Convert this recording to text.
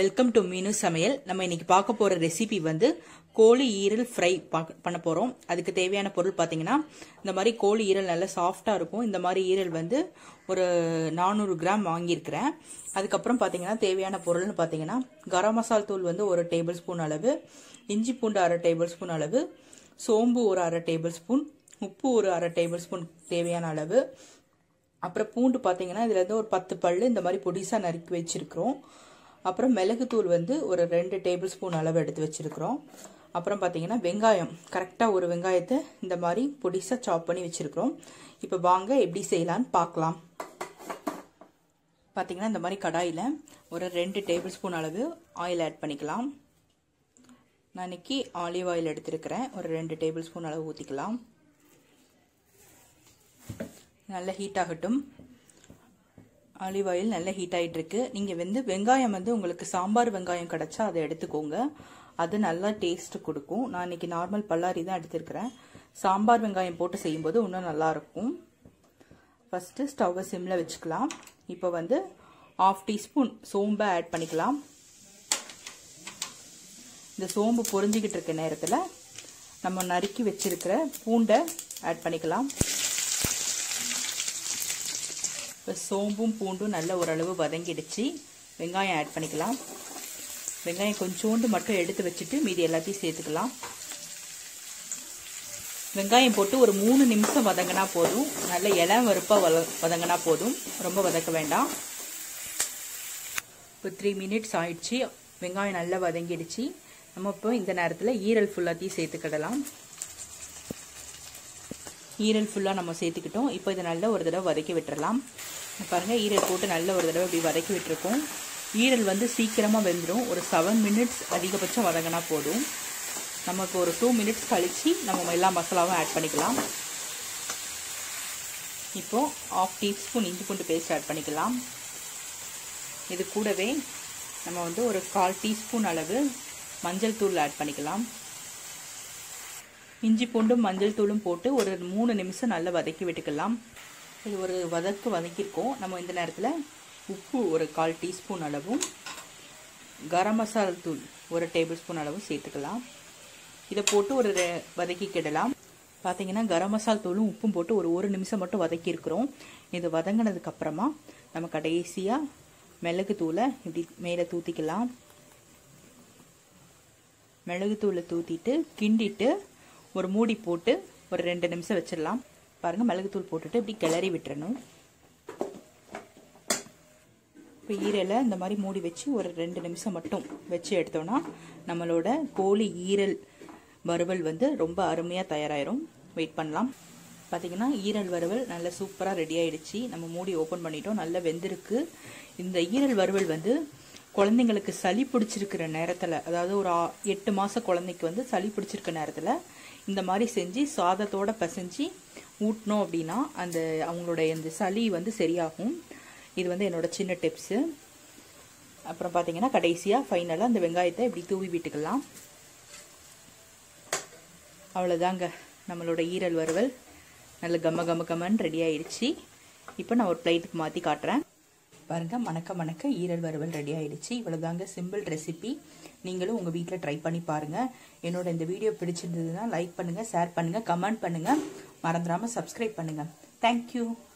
welcome to மீனு சமையல் நம்ம இன்னைக்கு பார்க்க போற ரெசிபி வந்து கோழி ஈரல் ஃப்ரை பண்ண போறோம் அதுக்கு தேவையான பொருள் பார்த்தீங்கன்னா இந்த மாதிரி கோழி ஈரல் நல்லா சாஃப்டா இருக்கும் இந்த மாதிரி ஈரல் வந்து ஒரு நானூறு கிராம் வாங்கியிருக்கிறேன் அதுக்கப்புறம் பார்த்தீங்கன்னா தேவையான பொருள்னு பார்த்தீங்கன்னா கரம் மசால் தூள் வந்து ஒரு டேபிள் ஸ்பூன் அளவு இஞ்சி பூண்டு அரை டேபிள் ஸ்பூன் அளவு சோம்பு ஒரு அரை டேபிள் ஸ்பூன் உப்பு ஒரு அரை டேபிள் ஸ்பூன் தேவையான அளவு அப்புறம் பூண்டு பார்த்தீங்கன்னா இதுல இருந்து ஒரு பத்து பல்லு இந்த மாதிரி பொடிசாக நறுக்கி வச்சிருக்கிறோம் அப்புறம் மிளகுத்தூள் வந்து ஒரு ரெண்டு டேபிள் ஸ்பூன் அளவு எடுத்து வச்சிருக்கிறோம் அப்புறம் பார்த்தீங்கன்னா வெங்காயம் கரெக்டாக ஒரு வெங்காயத்தை இந்த மாதிரி பொடிசாக சாப் பண்ணி வச்சிருக்கிறோம் இப்போ வாங்க எப்படி செய்யலான்னு பார்க்கலாம் பார்த்தீங்கன்னா இந்த மாதிரி கடாயில் ஒரு ரெண்டு டேபிள் ஸ்பூன் அளவு ஆயில் ஆட் பண்ணிக்கலாம் நான் இன்னைக்கு ஆலிவ் ஆயில் எடுத்திருக்கிறேன் ஒரு ரெண்டு டேபிள் ஸ்பூன் அளவு ஊற்றிக்கலாம் நல்லா ஹீட் ஆகட்டும் ஆலிவ் ஆயில் நல்லா ஹீட் ஆகிட்டு இருக்கு நீங்கள் வந்து வெங்காயம் வந்து உங்களுக்கு சாம்பார் வெங்காயம் கிடச்சா அதை எடுத்துக்கோங்க அது நல்லா டேஸ்ட் கொடுக்கும் நான் இன்னைக்கு நார்மல் பல்லாரி தான் எடுத்திருக்கிறேன் சாம்பார் வெங்காயம் போட்டு செய்யும்போது இன்னும் நல்லா இருக்கும் ஃபஸ்ட்டு ஸ்டவ்வை சிம்மில் வச்சுக்கலாம் இப்போ வந்து ஆஃப் டீஸ்பூன் சோம்பை ஆட் பண்ணிக்கலாம் இந்த சோம்பு பொரிஞ்சிக்கிட்டு இருக்க நேரத்தில் நம்ம நறுக்கி வச்சிருக்கிற பூண்டை ஆட் பண்ணிக்கலாம் இப்போ சோம்பும் பூண்டும் நல்ல ஓரளவு வதங்கிடுச்சு வெங்காயம் ஆட் பண்ணிக்கலாம் வெங்காயம் கொஞ்சோண்டு மட்டும் எடுத்து வச்சுட்டு மீதி எல்லாத்தையும் சேர்த்துக்கலாம் வெங்காயம் போட்டு ஒரு மூணு நிமிஷம் வதங்கினா போதும் நல்ல இளம் வறுப்பாக வத வதங்கினா போதும் ரொம்ப வதக்க வேண்டாம் இப்போ த்ரீ மினிட்ஸ் ஆயிடுச்சு வெங்காயம் நல்லா வதங்கிடுச்சு நம்ம இப்போ இந்த நேரத்தில் ஈரல் ஃபுல்லாத்தையும் சேர்த்துக்கிடலாம் ஈரல் ஃபுல்லாக நம்ம சேர்த்துக்கிட்டோம் இப்போ இதை நல்லா ஒரு தடவை வதக்கி விட்டுறலாம் பாருங்கள் ஈரல் போட்டு நல்ல ஒரு தடவை இப்படி வதக்கி விட்டுருக்கோம் ஈரல் வந்து சீக்கிரமாக வெந்துடும் ஒரு செவன் மினிட்ஸ் அதிகபட்சம் வதங்கினா போதும் நமக்கு ஒரு டூ மினிட்ஸ் கழித்து நம்ம எல்லா மசாலாவும் ஆட் பண்ணிக்கலாம் இப்போது ஆஃப் டீஸ்பூன் இஞ்சி பூண்டு பேஸ்ட் ஆட் பண்ணிக்கலாம் இது கூடவே நம்ம வந்து ஒரு கால் டீஸ்பூன் அளவு மஞ்சள் தூள் ஆட் பண்ணிக்கலாம் இஞ்சி பூண்டும் மஞ்சள் தூளும் போட்டு ஒரு மூணு நிமிஷம் நல்லா வதக்கி விட்டுக்கலாம் இது ஒரு வதக்கு வதக்கியிருக்கோம் நம்ம இந்த நேரத்தில் உப்பு ஒரு கால் டீஸ்பூன் அளவும் கரம் மசாலா தூள் ஒரு டேபிள் ஸ்பூன் அளவும் சேர்த்துக்கலாம் இதை போட்டு ஒரு வதக்கிக்கிடலாம் பார்த்தீங்கன்னா கரம் மசாலா தூளும் உப்பும் போட்டு ஒரு ஒரு நிமிஷம் மட்டும் வதக்கியிருக்கிறோம் இது வதங்கினதுக்கு அப்புறமா நம்ம கடைசியாக மிளகு தூளை இப்படி மேலே தூத்திக்கலாம் மிளகு தூளை தூத்திட்டு கிண்டிட்டு ஒரு மூடி போட்டு ஒரு ரெண்டு நிமிஷம் வச்சிடலாம் பாருங்க மிளகுத்தூள் போட்டுட்டு இப்படி கிளறி விட்டுறணும் இப்போ ஈரலை இந்த மாதிரி மூடி வச்சு ஒரு ரெண்டு நிமிஷம் மட்டும் வச்சு எடுத்தோம்னா நம்மளோட கோழி ஈரல் வறுவல் வந்து ரொம்ப அருமையாக தயாராயிரும் வெயிட் பண்ணலாம் பார்த்தீங்கன்னா ஈரல் வறுவல் நல்ல சூப்பராக ரெடி ஆயிடுச்சு நம்ம மூடி ஓப்பன் பண்ணிட்டோம் நல்லா வெந்திருக்கு இந்த ஈரல் வறுவல் வந்து குழந்தைங்களுக்கு சளி பிடிச்சிருக்கிற நேரத்தில் அதாவது ஒரு எட்டு மாத குழந்தைக்கு வந்து சளி பிடிச்சிருக்க நேரத்தில் இந்த மாதிரி செஞ்சு சாதத்தோட பிசைஞ்சு ஊட்டினோம் அப்படின்னா அந்த அவங்களுடைய இந்த சளி வந்து சரியாகும் இது வந்து என்னோட சின்ன டிப்ஸு அப்புறம் பார்த்தீங்கன்னா கடைசியாக ஃபைனலாக அந்த வெங்காயத்தை இப்படி தூவி விட்டுக்கலாம் அவ்வளோதாங்க நம்மளோட ஈரல் வறுவல் நல்ல கம்ம கம்ம கம்மன்னு ரெடி ஆயிடுச்சு இப்போ நான் ஒரு பிளேட்டுக்கு மாற்றி காட்டுறேன் பாருங்க மணக்க மணக்க ஈரல் வறுவல் ரெடி ஆயிடுச்சு இவ்வளோதாங்க சிம்பிள் ரெசிபி நீங்களும் உங்கள் வீட்டில் ட்ரை பண்ணி பாருங்கள் என்னோட இந்த வீடியோ பிடிச்சிருந்ததுன்னா லைக் பண்ணுங்கள் ஷேர் பண்ணுங்கள் கமெண்ட் பண்ணுங்கள் மறந்துடாமல் சப்ஸ்கிரைப் பண்ணுங்கள் தேங்க்யூ